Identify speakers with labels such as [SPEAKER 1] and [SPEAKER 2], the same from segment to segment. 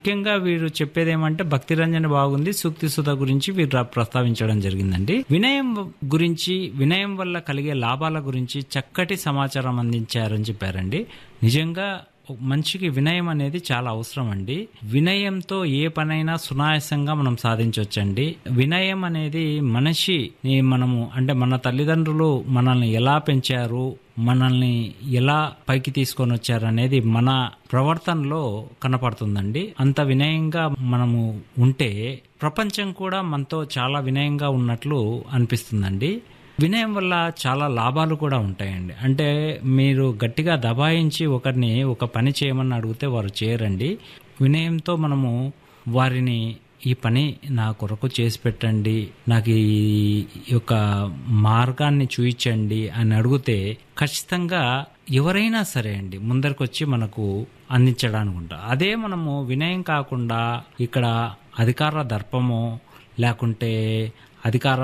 [SPEAKER 1] ముఖ్యంగా వీరు చెప్పేది ఏమంటే భక్తి రంజన బాగుంది సూక్తి సుధ గురించి వీరు రా- ప్రస్తావించడం జరిగిందండి వినయం గురించి వినయం వల్ల కలిగే లాభాల గురించి చక్కటి సమాచారం అందించారని చెప్పారండి నిజంగా ఒక మనిషికి వినయం అనేది చాలా అవసరం అండి వినయంతో ఏ పనైనా సునాయాసంగా మనం సాధించవచ్చండి వినయం అనేది మనిషి మనము అంటే మన తల్లిదండ్రులు మనల్ని ఎలా పెంచారు మనల్ని ఎలా పైకి తీసుకొని వచ్చారు అనేది మన ప్రవర్తనలో కనపడుతుందండి అంత వినయంగా మనము ఉంటే ప్రపంచం కూడా మనతో చాలా వినయంగా ఉన్నట్లు అనిపిస్తుందండి వినయం వల్ల చాలా లాభాలు కూడా ఉంటాయండి అంటే మీరు గట్టిగా దబాయించి ఒకరిని ఒక పని చేయమని అడిగితే వారు చేయరండి వినయంతో మనము వారిని ఈ పని నా కొరకు చేసి పెట్టండి నాకు ఈ యొక్క మార్గాన్ని చూయించండి అని అడిగితే ఖచ్చితంగా ఎవరైనా సరే అండి ముందరికి వచ్చి మనకు అందించడానికి ఉంటారు అదే మనము వినయం కాకుండా ఇక్కడ అధికార దర్పమో లేకుంటే అధికార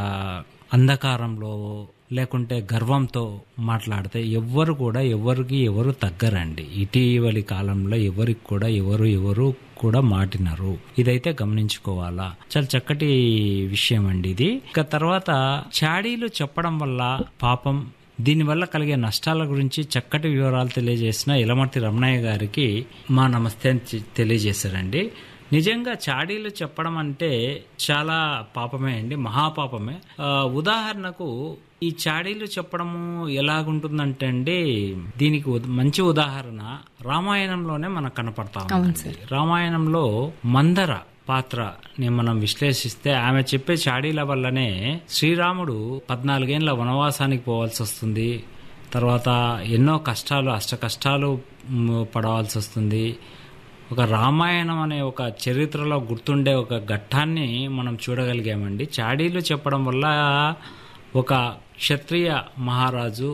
[SPEAKER 1] అంధకారంలో లేకుంటే గర్వంతో మాట్లాడితే ఎవ్వరు కూడా ఎవరికి ఎవరు తగ్గరండి ఇటీవలి కాలంలో ఎవరికి కూడా ఎవరు ఎవరు కూడా మాటినారు ఇదైతే గమనించుకోవాలా చాలా చక్కటి విషయం అండి ఇది ఇక తర్వాత చాడీలు చెప్పడం వల్ల పాపం దీనివల్ల కలిగే నష్టాల గురించి చక్కటి వివరాలు తెలియజేసిన ఇలమర్తి రమణయ్య గారికి మా నమస్తే అని చె- తెలియజేశారండి నిజంగా చాడీలు చెప్పడం అంటే చాలా పాపమే అండి మహాపాపమే ఆ, ఉదాహరణకు ఈ చాడీలు చెప్పడము ఎలాగుంటుందంటే అండి దీనికి ఉద- మంచి ఉదాహరణ రామాయణంలోనే మనకు కనపడతా ఉంది రామాయణంలో మందర పాత్రని మనం విశ్లేషిస్తే ఆమె చెప్పే చాడీల వల్లనే శ్రీరాముడు పద్నాలుగేళ్ల వనవాసానికి పోవాల్సి వస్తుంది తర్వాత ఎన్నో కష్టాలు అష్ట కష్టాలు మ్, పడవలసి వస్తుంది ఒక రామాయణం అనే ఒక చరిత్రలో గుర్తుండే ఒక ఘట్టాన్ని మనం చూడగలిగామండి చాడీలు చెప్పడం వల్ల ఒక క్షత్రియ మహారాజు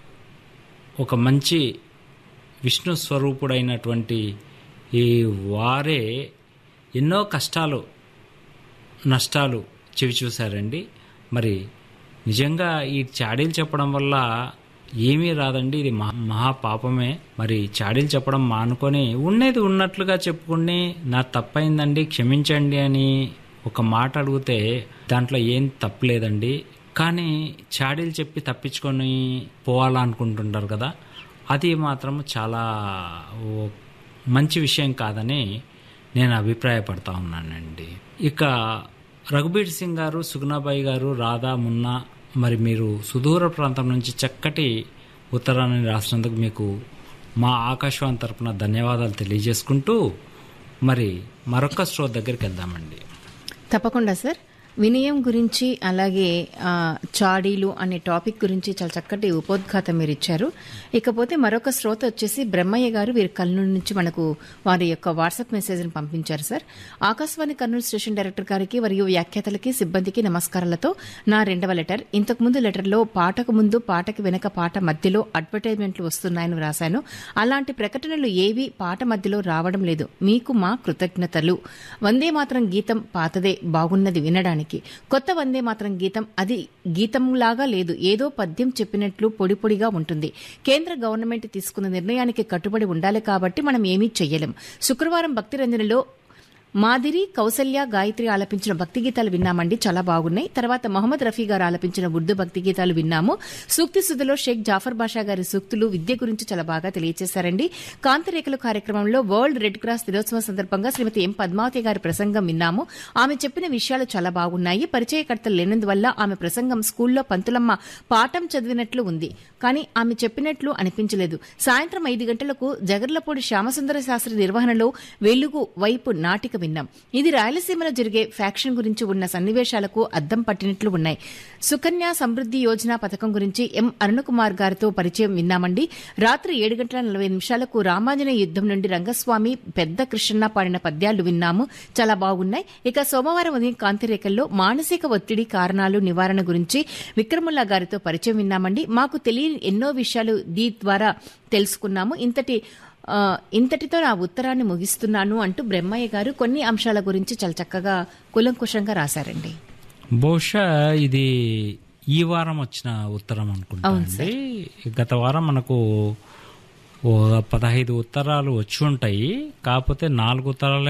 [SPEAKER 1] ఒక మంచి విష్ణు స్వరూపుడైనటువంటి ఈ వారే ఎన్నో కష్టాలు నష్టాలు చెవి చూశారండి మరి నిజంగా ఈ చాడీలు చెప్పడం వల్ల ఏమీ రాదండి ఇది మహా మహాపాపమే మరి చాడీలు చెప్పడం మానుకొని ఉన్నది ఉన్నట్లుగా చెప్పుకుని నా తప్పైందండి క్షమించండి అని ఒక మాట అడిగితే దాంట్లో ఏం తప్పులేదండి కానీ చాడీలు చెప్పి తప్పించుకొని పోవాలనుకుంటుంటారు కదా అది మాత్రం చాలా ఓ మంచి విషయం కాదని నేను అభిప్రాయపడతా ఉన్నానండి ఇక రఘుబీర్ సింగ్ గారు సుగుణాబాయి గారు రాధా మున్నా మరి మీరు సుదూర ప్రాంతం నుంచి చక్కటి ఉత్తరాన్ని రాసినందుకు మీకు మా ఆకాశవాణి తరపున ధన్యవాదాలు తెలియజేసుకుంటూ మరి మరొక స్టో దగ్గరికి వెళ్దామండి
[SPEAKER 2] తప్పకుండా సార్ వినయం గురించి అలాగే ఆ, చాడీలు అనే టాపిక్ గురించి చాలా చక్కటి ఉపోద్ఘాతం మీరు ఇచ్చారు ఇకపోతే మరొక శ్రోత వచ్చేసి బ్రహ్మయ్య గారు వీరి కర్నూలు నుంచి మనకు వారి యొక్క వాట్సాప్ మెసేజ్ని పంపించారు sir Akashvani Kurnool station director గారికి మరియు వ్యాఖ్యాతలకి సిబ్బందికి నమస్కారాలతో నా రెండవ లెటర్ ఇంతకు ముందు లెటర్లో పాటకు ముందు పాటకి వెనక పాట మధ్యలో అడ్వర్టైజ్మెంట్లు వస్తున్నాయని వ్రాశాను అలాంటి ప్రకటనలు ఏవి పాట మధ్యలో రావడం లేదు మీకు మా కృతజ్ఞతలు వందే మాత్రం గీతం పాతదే బాగున్నది వినడానికి కొత్త వందే మాత్రం గీతం అది గీతంలాగా లేదు ఏదో పద్యం చెప్పినట్లు పొడి పొడిగా ఉంటుంది కేంద్ర గవర్నమెంట్ తీసుకున్న నిర్ణయానికి కట్టుబడి ఉండాలి కాబట్టి మనం ఏమీ చెయ్యలేం శుక్రవారం భక్తి రంజనలో మాదిరి కౌసల్య గాయత్రి ఆలపించిన భక్తి గీతాలు విన్నామండి చాలా బాగున్నాయి తర్వాత మొహమ్మద్ రఫీ గారు ఆలపించిన ఉర్దూ భక్తి గీతాలు విన్నాము సూక్తి సుధలో షేక్ జాఫర్ బాషా గారి సూక్తులు విద్య గురించి చాలా బాగా తెలియజేశారండి కాంతిరేఖలు కార్యక్రమంలో వరల్డ్ రెడ్ క్రాస్ దినోత్సవం సందర్భంగా శ్రీమతి ఎం పద్మావతి గారి ప్రసంగం విన్నాము ఆమె చెప్పిన విషయాలు చాలా బాగున్నాయి పరిచయకర్తలు లేనందువల్ల ఆమె ప్రసంగం స్కూల్లో పంతులమ్మ పాఠం చదివినట్లు ఉంది కానీ ఆమె చెప్పినట్లు అనిపించలేదు సాయంత్రం ఐదు గంటలకు జగర్లపూడి శ్యామసుందర శాస్త్రి నిర్వహణలో వెలుగు వైపు నాటిక విన్నాం ఇది రాయలసీమలో జరిగే ఫ్యాక్షన్ గురించి ఉన్న సన్నివేశాలకు అద్దం పట్టినట్లు ఉన్నాయి సుకన్య సమృద్ధి యోజన పథకం గురించి ఎం అరుణకుమార్ గారితో పరిచయం విన్నామండి రాత్రి ఏడు గంటల నలభై నిమిషాలకు రామాంజనేయ యుద్దం నుండి రంగస్వామి పెద్ద కృష్ణన్న పాడిన పద్యాలు విన్నాము చాలా బాగున్నాయి ఇక సోమవారం ఉదయం కాంతిరేఖల్లో మానసిక ఒత్తిడి కారణాలు నివారణ గురించి విక్రముల్లా గారితో పరిచయం విన్నామండి మాకు తెలియని ఎన్నో విషయాలు దీ ద్వారా తెలుసుకున్నాము ఇంతటి ఆ, ఇంతటితో నా ఉత్తరాన్ని ముగిస్తున్నాను అంటూ బ్రహ్మయ్య గారు కొన్ని అంశాల గురించి చాలా చక్కగా కులంకుశంగా రాశారండి
[SPEAKER 1] బహుశా ఇది ఈ వారం వచ్చిన ఉత్తరం అనుకుంటా అండి గత వారం మనకు ఓ పదహైదు ఉత్తరాలు వచ్చి ఉంటాయి కాకపోతే నాలుగు ఉత్తరాలు